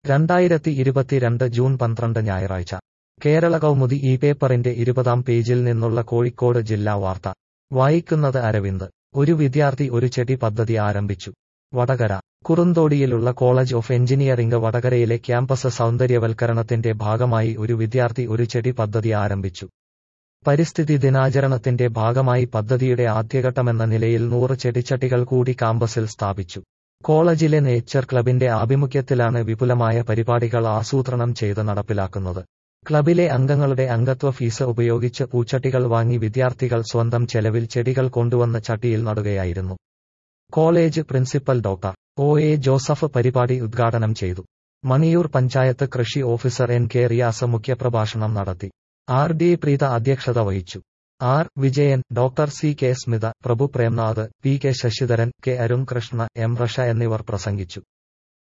രണ്ടായിരത്തി ഇരുപത്തിരണ്ട് ജൂൺ പന്ത്രണ്ട് ഞായറാഴ്ച കേരള കൗമുദി ഈ പേപ്പറിന്റെ ഇരുപതാം പേജിൽ നിന്നുള്ള കോഴിക്കോട് ജില്ലാ വാർത്ത വായിക്കുന്നത് അരവിന്ദ് ഒരു വിദ്യാർത്ഥി ഒരു ചെടി പദ്ധതി ആരംഭിച്ചു വടകര കുറുന്തോടിയിലുള്ള കോളേജ് ഓഫ് എഞ്ചിനീയറിംഗ് വടകരയിലെ ക്യാമ്പസ് സൗന്ദര്യവൽക്കരണത്തിന്റെ ഭാഗമായി ഒരു വിദ്യാർത്ഥി ഒരു ചെടി പദ്ധതി ആരംഭിച്ചു പരിസ്ഥിതി ദിനാചരണത്തിന്റെ ഭാഗമായി പദ്ധതിയുടെ ആദ്യഘട്ടമെന്ന നിലയിൽ നൂറ് ചെടിച്ചട്ടികൾ കൂടി കാമ്പസിൽ സ്ഥാപിച്ചു കോളേജിലെ നേച്ചർ ക്ലബിന്റെ ആഭിമുഖ്യത്തിലാണ് വിപുലമായ പരിപാടികൾ ആസൂത്രണം ചെയ്ത് നടപ്പിലാക്കുന്നത് ക്ലബിലെ അംഗങ്ങളുടെ അംഗത്വ ഫീസ് ഉപയോഗിച്ച് പൂച്ചട്ടികൾ വാങ്ങി വിദ്യാർത്ഥികൾ സ്വന്തം ചെലവിൽ ചെടികൾ കൊണ്ടുവന്ന് ചട്ടിയിൽ നടുകയായിരുന്നു college principal doctor O A Joseph പരിപാടി ഉദ്ഘാടനം ചെയ്തു മണിയൂർ പഞ്ചായത്ത് കൃഷി ഓഫീസർ എൻ കെ റിയാസ് മുഖ്യപ്രഭാഷണം നടത്തി ആർ ഡി പ്രീത അധ്യക്ഷത വഹിച്ചു R Vijayan doctor C K Smitha Prabhu Premnath P K Sasidharan K Arun Krishna M Rasha എന്നിവർ പ്രസംഗിച്ചു